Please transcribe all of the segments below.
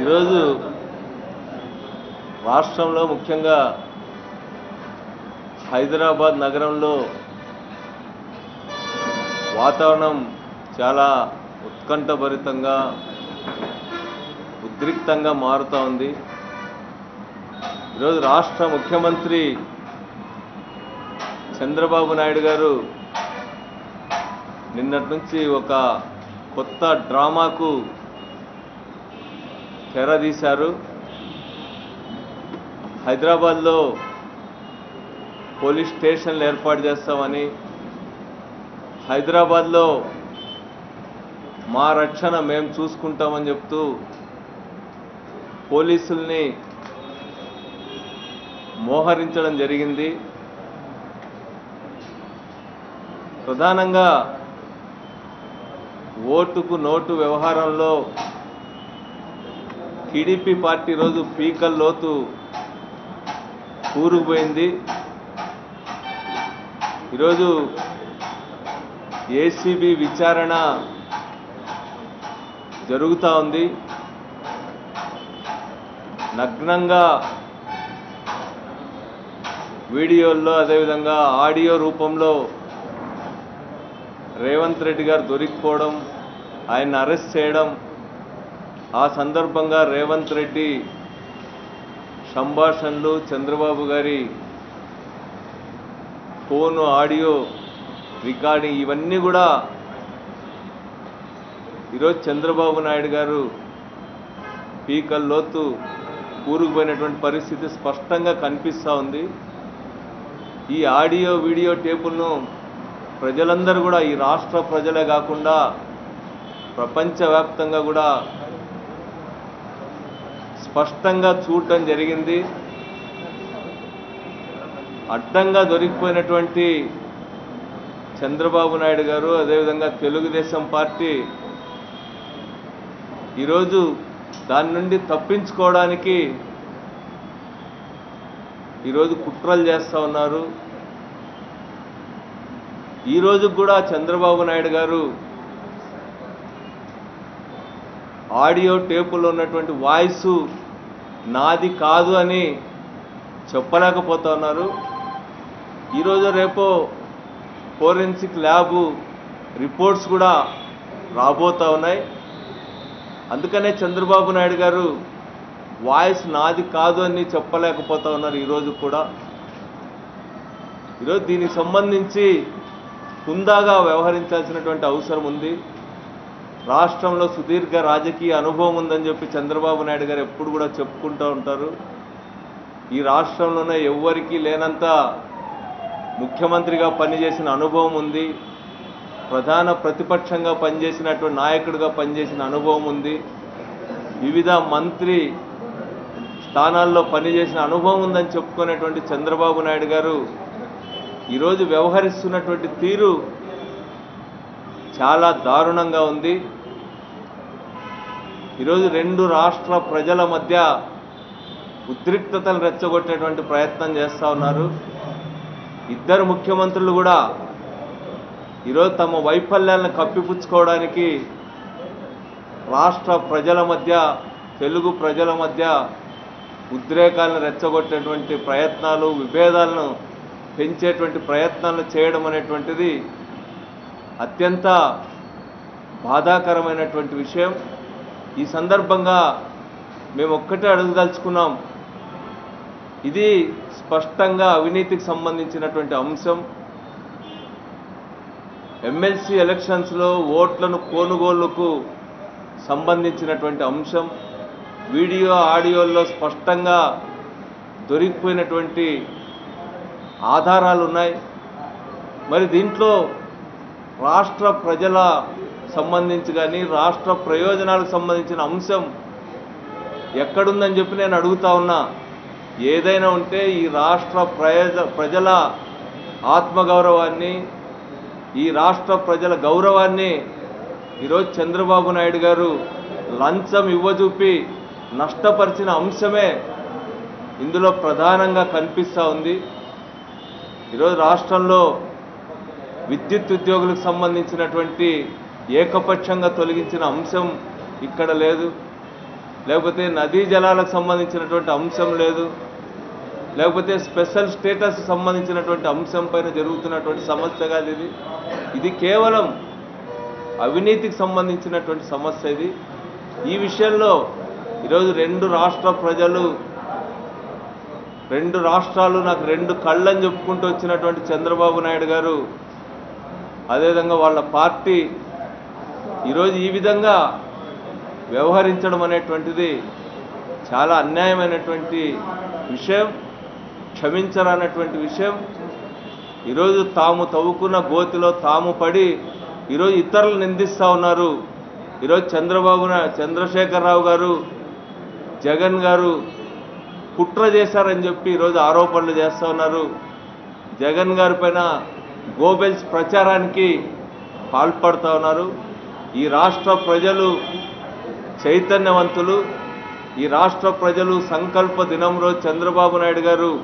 ఈరోజు రాష్ట్రంలో ముఖ్యంగా హైదరాబాద్ నగరంలో వాతావరణం చాలా ఉత్కంఠభరితంగా ఉద్రిక్తంగా మారుతూ ఉంది ఈరోజు రాష్ట్ర ముఖ్యమంత్రి చంద్రబాబు నాయుడు గారు నిన్నటి నుంచి ఒక కొత్త డ్రామాకు తెరదీశారు హైదరాబాద్లో పోలీస్ స్టేషన్లు ఏర్పాటు చేస్తామని హైదరాబాద్లో మా రక్షణ మేము చూసుకుంటామని చెప్తూ పోలీసుల్ని మోహరించడం జరిగింది ప్రధానంగా ఓటుకు నోటు వ్యవహారంలో టీడీపీ పార్టీ రోజు పీకల్ లోతు కూరుకుపోయింది ఈరోజు ఏసీబీ విచారణ జరుగుతూ ఉంది నగ్నంగా వీడియోల్లో అదేవిధంగా ఆడియో రూపంలో రేవంత్ రెడ్డి గారు దొరికిపోవడం ఆయన అరెస్ట్ చేయడం ఆ సందర్భంగా రేవంత్ రెడ్డి సంభాషణలు చంద్రబాబు గారి ఫోను ఆడియో రికార్డింగ్ ఇవన్నీ కూడా ఈరోజు చంద్రబాబు నాయుడు గారు పీకల్ లోతు కూరుకుపోయినటువంటి పరిస్థితి స్పష్టంగా కనిపిస్తూ ఉంది ఈ ఆడియో వీడియో టేపులను ప్రజలందరూ కూడా ఈ రాష్ట్ర ప్రజలే కాకుండా ప్రపంచవ్యాప్తంగా కూడా స్పష్టంగా చూడటం జరిగింది అడ్డంగా దొరికిపోయినటువంటి చంద్రబాబు నాయుడు గారు అదేవిధంగా తెలుగుదేశం పార్టీ ఈరోజు దాని నుండి తప్పించుకోవడానికి ఈరోజు కుట్రలు చేస్తూ ఉన్నారు ఈరోజు కూడా చంద్రబాబు నాయుడు గారు ఆడియో టేపులో ఉన్నటువంటి వాయిస్ నాది కాదు అని చెప్పలేకపోతా ఉన్నారు ఈరోజు రేపో ఫోరెన్సిక్ ల్యాబు రిపోర్ట్స్ కూడా రాబోతా ఉన్నాయి అందుకనే చంద్రబాబు నాయుడు గారు వాయిస్ నాది కాదు అని చెప్పలేకపోతా ఉన్నారు ఈరోజు కూడా ఈరోజు దీనికి సంబంధించి హుందాగా వ్యవహరించాల్సినటువంటి అవసరం ఉంది రాష్ట్రంలో సుదీర్ఘ రాజకీయ అనుభవం ఉందని చెప్పి చంద్రబాబు నాయుడు గారు ఎప్పుడు కూడా చెప్పుకుంటూ ఉంటారు ఈ రాష్ట్రంలోనే ఎవ్వరికీ లేనంత ముఖ్యమంత్రిగా పనిచేసిన అనుభవం ఉంది ప్రధాన ప్రతిపక్షంగా పనిచేసినటువంటి నాయకుడిగా పనిచేసిన అనుభవం ఉంది వివిధ మంత్రి స్థానాల్లో పనిచేసిన అనుభవం ఉందని చెప్పుకునేటువంటి చంద్రబాబు నాయుడు గారు ఈరోజు వ్యవహరిస్తున్నటువంటి తీరు చాలా దారుణంగా ఉంది ఈరోజు రెండు రాష్ట్ర ప్రజల మధ్య ఉద్రిక్తతలు రెచ్చగొట్టేటువంటి ప్రయత్నం చేస్తూ ఉన్నారు ఇద్దరు ముఖ్యమంత్రులు కూడా ఈరోజు తమ వైఫల్యాలను కప్పిపుచ్చుకోవడానికి రాష్ట్ర ప్రజల మధ్య తెలుగు ప్రజల మధ్య ఉద్రేకాలను రెచ్చగొట్టేటువంటి ప్రయత్నాలు విభేదాలను పెంచేటువంటి ప్రయత్నాలు చేయడం అనేటువంటిది అత్యంత బాధాకరమైనటువంటి విషయం ఈ సందర్భంగా మేము ఒక్కటే అడుగుదలుచుకున్నాం ఇది స్పష్టంగా అవినీతికి సంబంధించినటువంటి అంశం ఎమ్మెల్సీ ఎలక్షన్స్లో ఓట్లను కొనుగోలుకు సంబంధించినటువంటి అంశం వీడియో ఆడియోల్లో స్పష్టంగా దొరికిపోయినటువంటి ఆధారాలు ఉన్నాయి మరి దీంట్లో రాష్ట్ర ప్రజల సంబంధించి కానీ రాష్ట్ర ప్రయోజనాలకు సంబంధించిన అంశం ఎక్కడుందని చెప్పి నేను అడుగుతా ఉన్నా ఏదైనా ఉంటే ఈ రాష్ట్ర ప్రయోజ ప్రజల ఆత్మగౌరవాన్ని ఈ రాష్ట్ర ప్రజల గౌరవాన్ని ఈరోజు చంద్రబాబు నాయుడు గారు లంచం ఇవ్వజూపి నష్టపరిచిన అంశమే ఇందులో ప్రధానంగా కనిపిస్తూ ఉంది ఈరోజు రాష్ట్రంలో విద్యుత్ ఉద్యోగులకు సంబంధించినటువంటి ఏకపక్షంగా తొలగించిన అంశం ఇక్కడ లేదు లేకపోతే నదీ జలాలకు సంబంధించినటువంటి అంశం లేదు లేకపోతే స్పెషల్ స్టేటస్ సంబంధించినటువంటి అంశం పైన జరుగుతున్నటువంటి సమస్య కాదు ఇది ఇది కేవలం అవినీతికి సంబంధించినటువంటి సమస్య ఇది ఈ విషయంలో ఈరోజు రెండు రాష్ట్ర ప్రజలు రెండు రాష్ట్రాలు నాకు రెండు కళ్ళని చెప్పుకుంటూ వచ్చినటువంటి చంద్రబాబు నాయుడు గారు అదేవిధంగా వాళ్ళ పార్టీ ఈరోజు ఈ విధంగా వ్యవహరించడం అనేటువంటిది చాలా అన్యాయమైనటువంటి విషయం క్షమించరానటువంటి విషయం ఈరోజు తాము తవ్వుకున్న గోతిలో తాము పడి ఈరోజు ఇతరులు నిందిస్తూ ఉన్నారు ఈరోజు చంద్రబాబు నా- చంద్రశేఖరరావు గారు జగన్ గారు కుట్ర చేశారని చెప్పి ఈరోజు ఆరోపణలు చేస్తూ ఉన్నారు జగన్ గారి పైన గోబెల్స్ ప్రచారానికి పాల్పడుతూ ఉన్నారు ఈ రాష్ట్ర ప్రజలు చైతన్యవంతులు ఈ రాష్ట్ర ప్రజలు సంకల్ప దినం రోజు చంద్రబాబు నాయుడు గారు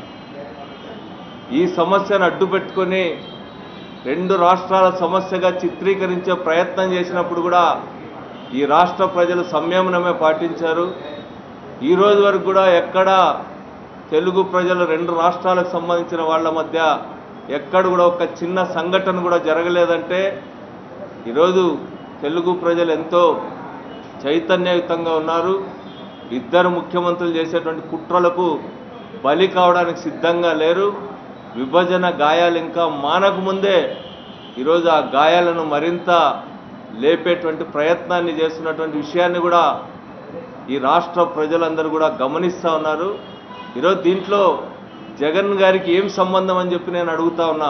ఈ సమస్యను అడ్డు పెట్టుకొని రెండు రాష్ట్రాల సమస్యగా చిత్రీకరించే ప్రయత్నం చేసినప్పుడు కూడా ఈ రాష్ట్ర ప్రజలు సంయమనమే పాటించారు ఈ రోజు వరకు కూడా ఎక్కడ తెలుగు ప్రజలు రెండు రాష్ట్రాలకు సంబంధించిన వాళ్ళ మధ్య ఎక్కడ కూడా ఒక చిన్న సంఘటన కూడా జరగలేదంటే ఈరోజు తెలుగు ప్రజలు ఎంతో చైతన్యయుతంగా ఉన్నారు ఇద్దరు ముఖ్యమంత్రులు చేసేటువంటి కుట్రలకు బలి కావడానికి సిద్ధంగా లేరు విభజన గాయాలు ఇంకా మానక ముందే ఈరోజు ఆ గాయాలను మరింత లేపేటువంటి ప్రయత్నాన్ని చేస్తున్నటువంటి విషయాన్ని కూడా ఈ రాష్ట్ర ప్రజలందరూ కూడా గమనిస్తూ ఉన్నారు ఈరోజు దీంట్లో జగన్ గారికి ఏం సంబంధం అని చెప్పి నేను అడుగుతా ఉన్నా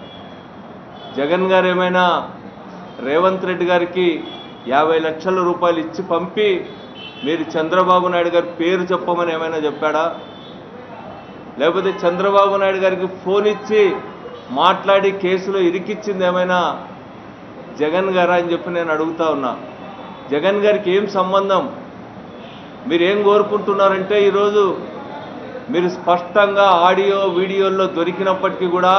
జగన్ గారు ఏమైనా రేవంత్ రెడ్డి గారికి యాభై లక్షల రూపాయలు ఇచ్చి పంపి మీరు చంద్రబాబు నాయుడు గారి పేరు చెప్పమని ఏమైనా చెప్పాడా లేకపోతే చంద్రబాబు నాయుడు గారికి ఫోన్ ఇచ్చి మాట్లాడి కేసులో ఇరికిచ్చింది ఏమైనా జగన్ గారా అని చెప్పి నేను అడుగుతా ఉన్నా జగన్ గారికి ఏం సంబంధం మీరు ఏం కోరుకుంటున్నారంటే ఈరోజు మీరు స్పష్టంగా ఆడియో వీడియోల్లో దొరికినప్పటికీ కూడా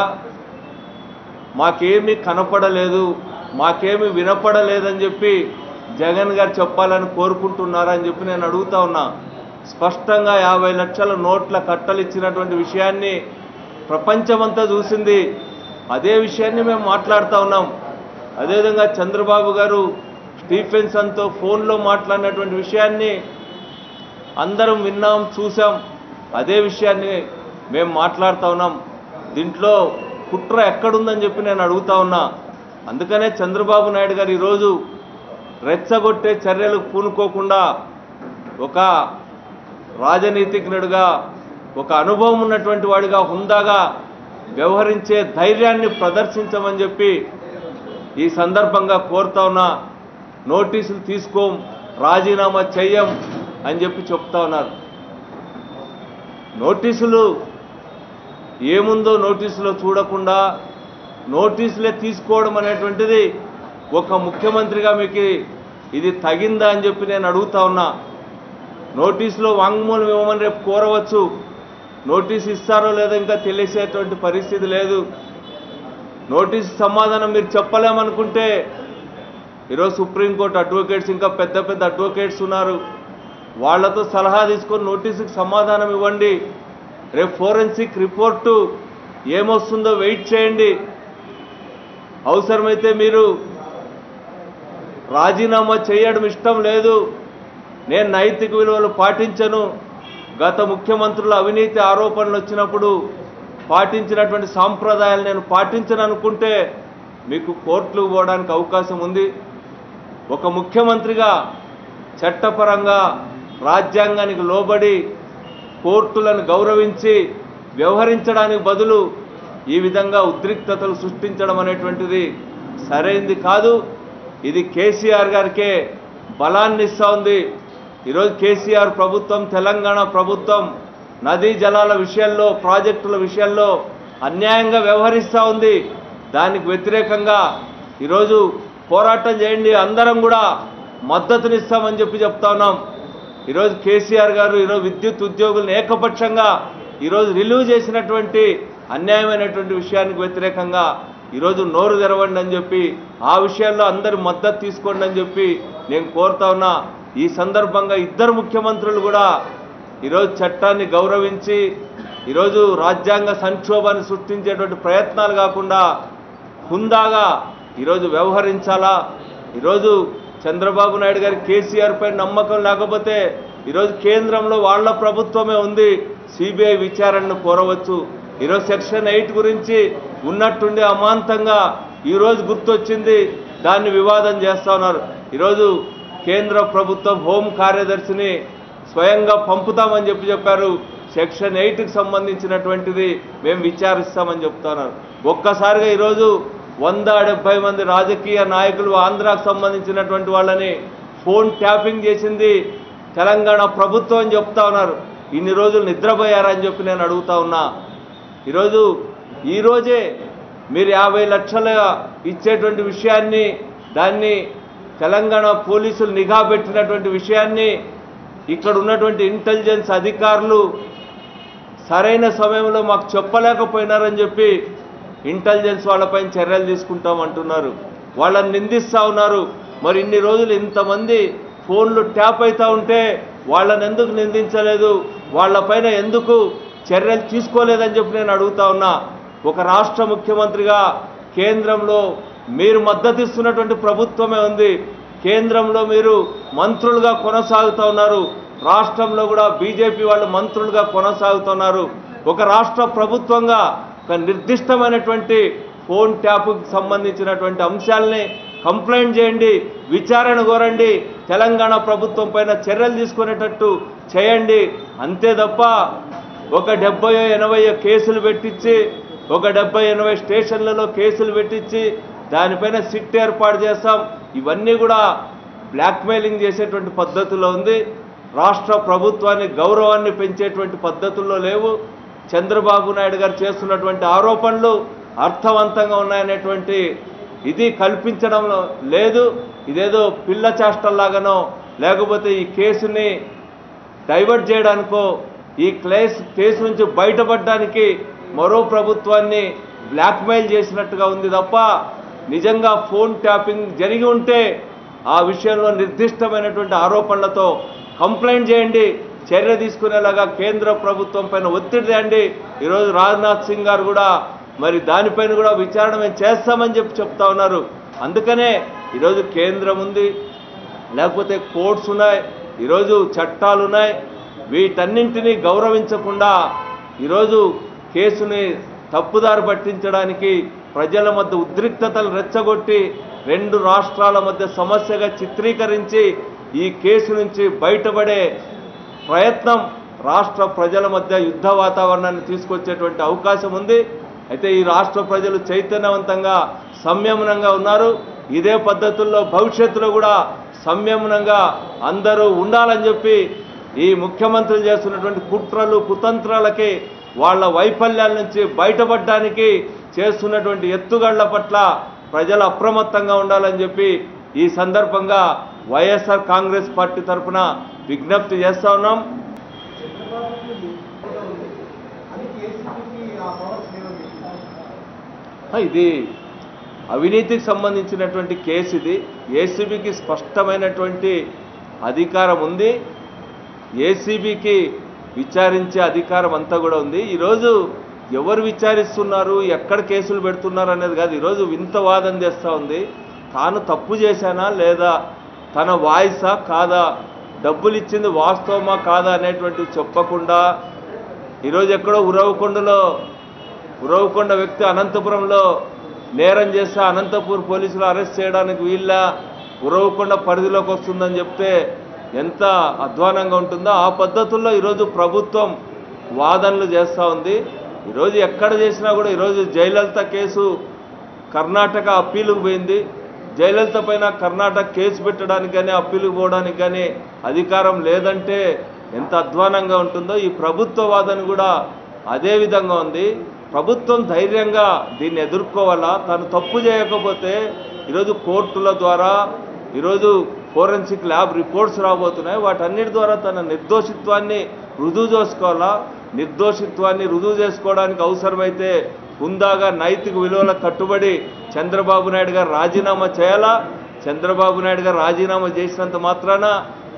మాకేమీ కనపడలేదు మాకేమీ వినపడలేదని చెప్పి జగన్ గారు చెప్పాలని కోరుకుంటున్నారా అని చెప్పి నేను అడుగుతా ఉన్నా స్పష్టంగా యాభై లక్షల నోట్ల కట్టలు ఇచ్చినటువంటి విషయాన్ని ప్రపంచమంతా చూసింది అదే విషయాన్ని మేము మాట్లాడుతూ ఉన్నాం అదేవిధంగా చంద్రబాబు గారు స్టీఫెన్సన్తో ఫోన్లో మాట్లాడినటువంటి విషయాన్ని అందరం విన్నాం చూసాం అదే విషయాన్ని మేము మాట్లాడుతూ ఉన్నాం దీంట్లో కుట్ర ఎక్కడుందని చెప్పి నేను అడుగుతా ఉన్నా అందుకనే చంద్రబాబు నాయుడు గారు ఈరోజు రెచ్చగొట్టే చర్యలకు పూనుకోకుండా ఒక రాజనీతిజ్ఞుడిగా ఒక అనుభవం ఉన్నటువంటి వాడిగా హుందాగా వ్యవహరించే ధైర్యాన్ని ప్రదర్శించమని చెప్పి ఈ సందర్భంగా కోరుతా ఉన్నా నోటీసులు తీసుకోం రాజీనామా చెయ్యం అని చెప్పి చెప్తా ఉన్నారు నోటీసులు ఏముందో నోటీసులో చూడకుండా నోటీసులే తీసుకోవడం అనేటువంటిది ఒక ముఖ్యమంత్రిగా మీకు ఇది తగిందా అని చెప్పి నేను అడుగుతా ఉన్నా నోటీసులో వాంగ్మూలం ఇవ్వమని రేపు కోరవచ్చు నోటీస్ ఇస్తారో లేదో ఇంకా తెలిసేటువంటి పరిస్థితి లేదు నోటీస్ సమాధానం మీరు చెప్పలేమనుకుంటే ఈరోజు సుప్రీంకోర్టు అడ్వకేట్స్ ఇంకా పెద్ద పెద్ద అడ్వకేట్స్ ఉన్నారు వాళ్ళతో సలహా తీసుకొని నోటీసుకి సమాధానం ఇవ్వండి రేపు ఫోరెన్సిక్ రిపోర్టు ఏమొస్తుందో వెయిట్ చేయండి అవసరమైతే మీరు రాజీనామా చేయడం ఇష్టం లేదు నేను నైతిక విలువలు పాటించను గత ముఖ్యమంత్రుల అవినీతి ఆరోపణలు వచ్చినప్పుడు పాటించినటువంటి సాంప్రదాయాలు నేను పాటించను అనుకుంటే మీకు కోర్టులకు పోవడానికి అవకాశం ఉంది ఒక ముఖ్యమంత్రిగా చట్టపరంగా రాజ్యాంగానికి లోబడి కోర్టులను గౌరవించి వ్యవహరించడానికి బదులు ఈ విధంగా ఉద్రిక్తతలు సృష్టించడం అనేటువంటిది సరైంది కాదు ఇది కేసీఆర్ గారికే బలాన్ని ఇస్తూ ఉంది ఈరోజు కేసీఆర్ ప్రభుత్వం తెలంగాణ ప్రభుత్వం నదీ జలాల విషయంలో ప్రాజెక్టుల విషయంలో అన్యాయంగా వ్యవహరిస్తూ ఉంది దానికి వ్యతిరేకంగా ఈరోజు పోరాటం చేయండి అందరం కూడా మద్దతునిస్తామని చెప్పి చెప్తా ఉన్నాం ఈరోజు కేసీఆర్ గారు ఈరోజు విద్యుత్ ఉద్యోగులను ఏకపక్షంగా ఈరోజు రిలీవ్ చేసినటువంటి అన్యాయమైనటువంటి విషయానికి వ్యతిరేకంగా ఈరోజు నోరు తెరవండి అని చెప్పి ఆ విషయాల్లో అందరి మద్దతు తీసుకోండి అని చెప్పి నేను కోరుతా ఉన్నా ఈ సందర్భంగా ఇద్దరు ముఖ్యమంత్రులు కూడా ఈరోజు చట్టాన్ని గౌరవించి ఈరోజు రాజ్యాంగ సంక్షోభాన్ని సృష్టించేటువంటి ప్రయత్నాలు కాకుండా హుందాగా ఈరోజు వ్యవహరించాలా ఈరోజు చంద్రబాబు నాయుడు గారి కేసీఆర్ పై నమ్మకం లేకపోతే ఈరోజు కేంద్రంలో వాళ్ళ ప్రభుత్వమే ఉంది సిబిఐ విచారణను కోరవచ్చు ఈరోజు సెక్షన్ ఎయిట్ గురించి ఉన్నట్టుండి అమాంతంగా ఈరోజు గుర్తొచ్చింది దాన్ని వివాదం చేస్తా ఉన్నారు ఈరోజు కేంద్ర ప్రభుత్వం హోం కార్యదర్శిని స్వయంగా పంపుతామని చెప్పి చెప్పారు సెక్షన్ ఎయిట్కి సంబంధించినటువంటిది మేము విచారిస్తామని చెప్తున్నారు ఒక్కసారిగా ఈరోజు వంద డెబ్బై మంది రాజకీయ నాయకులు ఆంధ్రాకు సంబంధించినటువంటి వాళ్ళని ఫోన్ ట్యాపింగ్ చేసింది తెలంగాణ ప్రభుత్వం అని చెప్తా ఉన్నారు ఇన్ని రోజులు నిద్రపోయారని చెప్పి నేను అడుగుతా ఉన్నా ఈరోజు ఈరోజే మీరు యాభై లక్షల ఇచ్చేటువంటి విషయాన్ని దాన్ని తెలంగాణ పోలీసులు నిఘా పెట్టినటువంటి విషయాన్ని ఇక్కడ ఉన్నటువంటి ఇంటెలిజెన్స్ అధికారులు సరైన సమయంలో మాకు చెప్పలేకపోయినారని చెప్పి ఇంటెలిజెన్స్ వాళ్ళపైన చర్యలు తీసుకుంటామంటున్నారు వాళ్ళని నిందిస్తూ ఉన్నారు మరి ఇన్ని రోజులు ఇంతమంది ఫోన్లు ట్యాప్ అవుతూ ఉంటే వాళ్ళని ఎందుకు నిందించలేదు వాళ్ళపైన ఎందుకు చర్యలు తీసుకోలేదని చెప్పి నేను అడుగుతా ఉన్నా ఒక రాష్ట్ర ముఖ్యమంత్రిగా కేంద్రంలో మీరు మద్దతు ఇస్తున్నటువంటి ప్రభుత్వమే ఉంది కేంద్రంలో మీరు మంత్రులుగా కొనసాగుతూ ఉన్నారు రాష్ట్రంలో కూడా బీజేపీ వాళ్ళు మంత్రులుగా కొనసాగుతున్నారు ఒక రాష్ట్ర ప్రభుత్వంగా ఒక నిర్దిష్టమైనటువంటి ఫోన్ ట్యాప్కి సంబంధించినటువంటి అంశాలని కంప్లైంట్ చేయండి విచారణ కోరండి తెలంగాణ ప్రభుత్వం పైన చర్యలు తీసుకునేటట్టు చేయండి అంతే తప్ప ఒక డెబ్బై ఎనభై కేసులు పెట్టించి ఒక డెబ్బై ఎనభై స్టేషన్లలో కేసులు పెట్టించి దానిపైన సిట్ ఏర్పాటు చేస్తాం ఇవన్నీ కూడా బ్లాక్మెయిలింగ్ చేసేటువంటి పద్ధతిలో ఉంది రాష్ట్ర ప్రభుత్వాన్ని గౌరవాన్ని పెంచేటువంటి పద్ధతుల్లో లేవు చంద్రబాబు నాయుడు గారు చేస్తున్నటువంటి ఆరోపణలు అర్థవంతంగా ఉన్నాయనేటువంటి ఇది కల్పించడంలో లేదు ఇదేదో పిల్ల చేష్టల్లాగానో లేకపోతే ఈ కేసుని డైవర్ట్ చేయడానికో ఈ క్లేస్ కేసు నుంచి బయటపడడానికి మరో ప్రభుత్వాన్ని బ్లాక్మెయిల్ చేసినట్టుగా ఉంది తప్ప నిజంగా ఫోన్ ట్యాపింగ్ జరిగి ఉంటే ఆ విషయంలో నిర్దిష్టమైనటువంటి ఆరోపణలతో కంప్లైంట్ చేయండి చర్య తీసుకునేలాగా కేంద్ర ప్రభుత్వం పైన ఒత్తిడి తేండి ఈరోజు రాజ్నాథ్ సింగ్ గారు కూడా మరి దానిపైన కూడా విచారణ మేము చేస్తామని చెప్పి చెప్తా ఉన్నారు అందుకనే ఈరోజు కేంద్రం ఉంది లేకపోతే కోర్ట్స్ ఉన్నాయి ఈరోజు చట్టాలు ఉన్నాయి వీటన్నింటినీ గౌరవించకుండా ఈరోజు కేసుని తప్పుదారి పట్టించడానికి ప్రజల మధ్య ఉద్రిక్తతలు రెచ్చగొట్టి రెండు రాష్ట్రాల మధ్య సమస్యగా చిత్రీకరించి ఈ కేసు నుంచి బయటపడే ప్రయత్నం రాష్ట్ర ప్రజల మధ్య యుద్ధ వాతావరణాన్ని తీసుకొచ్చేటువంటి అవకాశం ఉంది అయితే ఈ రాష్ట్ర ప్రజలు చైతన్యవంతంగా సంయమనంగా ఉన్నారు ఇదే పద్ధతుల్లో భవిష్యత్తులో కూడా సంయమనంగా అందరూ ఉండాలని చెప్పి ఈ ముఖ్యమంత్రులు చేస్తున్నటువంటి కుట్రలు కుతంత్రాలకి వాళ్ళ వైఫల్యాల నుంచి బయటపడడానికి చేస్తున్నటువంటి ఎత్తుగళ్ల పట్ల ప్రజలు అప్రమత్తంగా ఉండాలని చెప్పి ఈ సందర్భంగా వైఎస్ఆర్ కాంగ్రెస్ పార్టీ తరఫున విజ్ఞప్తి చేస్తా ఉన్నాం అది కేసీపీకి ఆ పవర్స్ లేవని ఆ, ఇది అవినీతికి సంబంధించినటువంటి కేసు ఇది ఏసీబీకి స్పష్టమైనటువంటి అధికారం ఉంది ఏసీబీకి విచారించే అధికారం అంతా కూడా ఉంది ఈరోజు ఎవరు విచారిస్తున్నారు ఎక్కడ కేసులు పెడుతున్నారు అనేది కాదు ఈరోజు వింత వాదన చేస్తూ ఉంది తాను తప్పు చేశానా లేదా తన వాయిసా కాదా డబ్బులు ఇచ్చింది వాస్తవమా కాదా అనేటువంటివి చెప్పకుండా ఈరోజు ఎక్కడో ఉరవకొండలో ఉరవకొండ వ్యక్తి అనంతపురంలో నేరం చేస్తే అనంతపూర్ పోలీసులు అరెస్ట్ చేయడానికి వీళ్ళ ఉరవకొండ పరిధిలోకి వస్తుందని చెప్తే ఎంత అధ్వానంగా ఉంటుందో ఆ పద్ధతుల్లో ఈరోజు ప్రభుత్వం వాదనలు చేస్తూ ఉంది ఈరోజు ఎక్కడ చేసినా కూడా ఈరోజు జయలలిత కేసు కర్ణాటక అప్పీలుకు పోయింది జయలలిత పైన కర్ణాటక కేసు పెట్టడానికి కానీ అప్పీలుకు పోవడానికి కానీ అధికారం లేదంటే ఎంత అధ్వానంగా ఉంటుందో ఈ ప్రభుత్వ వాదన కూడా అదే విధంగా ఉంది ప్రభుత్వం ధైర్యంగా దీన్ని ఎదుర్కోవాలా తను తప్పు చేయకపోతే ఈరోజు కోర్టుల ద్వారా ఈరోజు ఫోరెన్సిక్ ల్యాబ్ రిపోర్ట్స్ రాబోతున్నాయి వాటన్నిటి ద్వారా తన నిర్దోషిత్వాన్ని రుజువు చేసుకోవాలా నిర్దోషిత్వాన్ని రుజువు చేసుకోవడానికి అవసరమైతే హుందాగా నైతిక విలువలకు కట్టుబడి చంద్రబాబు నాయుడు గారు రాజీనామా చేయాలా చంద్రబాబు నాయుడు గారు రాజీనామా చేసినంత మాత్రాన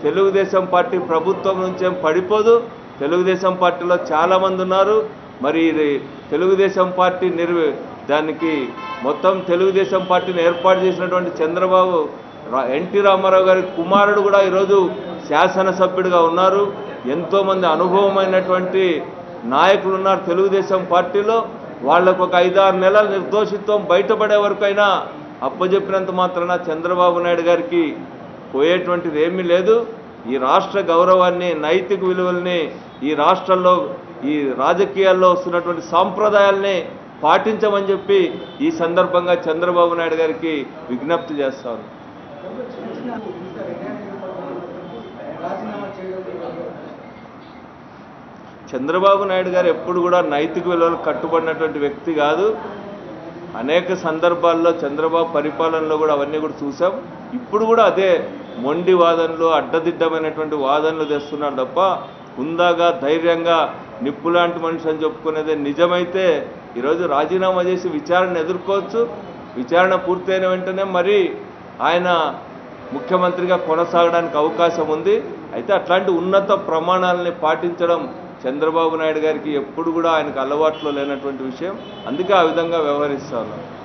తెలుగుదేశం పార్టీ ప్రభుత్వం నుంచేం పడిపోదు తెలుగుదేశం పార్టీలో చాలామంది ఉన్నారు మరి ఇది తెలుగుదేశం పార్టీ నిర్వి దానికి మొత్తం తెలుగుదేశం పార్టీని ఏర్పాటు చేసినటువంటి చంద్రబాబు రా- ఎన్టీ రామారావు గారి కుమారుడు కూడా ఈరోజు శాసనసభ్యుడిగా ఉన్నారు ఎంతోమంది అనుభవమైనటువంటి నాయకులు ఉన్నారు తెలుగుదేశం పార్టీలో వాళ్ళకు ఒక ఐదారు నెలల నిర్దోషిత్వం బయటపడే వరకైనా అప్పజెప్పినంత మాత్రాన చంద్రబాబు నాయుడు గారికి పోయేటువంటిది ఏమీ లేదు ఈ రాష్ట్ర గౌరవాన్ని నైతిక విలువల్ని ఈ రాష్ట్రంలో ఈ రాజకీయాల్లో వస్తున్నటువంటి సాంప్రదాయాల్ని పాటించమని చెప్పి ఈ సందర్భంగా చంద్రబాబు నాయుడు గారికి విజ్ఞప్తి చేస్తాను రాజీనామా చేయడం చంద్రబాబు నాయుడు గారు ఎప్పుడు కూడా నైతిక విలువలు కట్టుబడినటువంటి వ్యక్తి కాదు అనేక సందర్భాల్లో చంద్రబాబు పరిపాలనలో కూడా అవన్నీ కూడా చూసాం ఇప్పుడు కూడా అదే మొండి వాదనలు అడ్డదిడ్డమైనటువంటి వాదనలు తెస్తున్నాడు తప్ప హుందాగా ధైర్యంగా నిప్పులాంటి మనిషి అని చెప్పుకునేదే నిజమైతే ఈరోజు రాజీనామా చేసి విచారణ ఎదుర్కోవచ్చు విచారణ పూర్తయిన వెంటనే మరి ఆయన ముఖ్యమంత్రిగా కొనసాగడానికి అవకాశం ఉంది అయితే అట్లాంటి ఉన్నత ప్రమాణాలని పాటించడం చంద్రబాబు నాయుడు గారికి ఎప్పుడు కూడా ఆయనకు అలవాట్లో లేనటువంటి విషయం అందుకే ఆ విధంగా వ్యవహరిస్తా ఉన్నారు